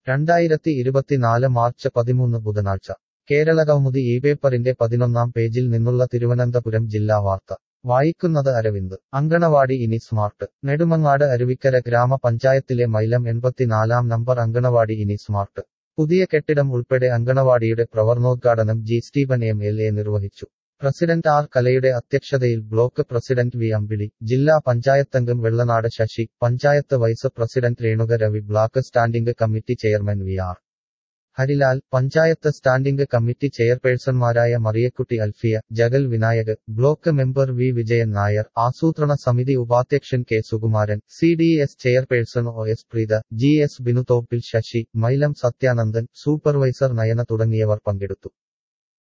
രണ്ടായിരത്തി ഇരുപത്തിനാല് മാർച്ച് പതിമൂന്ന് ബുധനാഴ്ച കേരള കൗമുദി ഈ പേപ്പറിന്റെ പതിനൊന്നാം പേജിൽ നിന്നുള്ള തിരുവനന്തപുരം ജില്ലാ വാർത്ത വായിക്കുന്നത് അരവിന്ദ് അങ്കണവാടി ഇനി സ്മാർട്ട് നെടുമങ്ങാട് അരുവിക്കര ഗ്രാമപഞ്ചായത്തിലെ മൈലം എൺപത്തിനാലാം നമ്പർ അങ്കണവാടി ഇനി സ്മാർട്ട് പുതിയ കെട്ടിടം ഉൾപ്പെടെ അങ്കണവാടിയുടെ പ്രവർണോദ്ഘാടനം G Stephen M L A നിർവഹിച്ചു പ്രസിഡന്റ് ആർ കലയുടെ അധ്യക്ഷതയിൽ ബ്ലോക്ക് പ്രസിഡന്റ് വി അമ്പിളി ജില്ലാ പഞ്ചായത്തംഗം Vellanad Sasi panchayat vice president Renuka Ravi block standing committee chairman V R Harilal panchayat standing committee ചെയർപേഴ്സൺമാരായ Mariyakutty Alfiya Jagal Vinayak block member V Vijayan Nair ആസൂത്രണ സമിതി ഉപാധ്യക്ഷൻ K Sukumaran C D S chairperson O S Preetha G S Binu Thoppil Sasi Mylam Sathyanandan supervisor Nayana തുടങ്ങിയവർ പങ്കെടുത്തു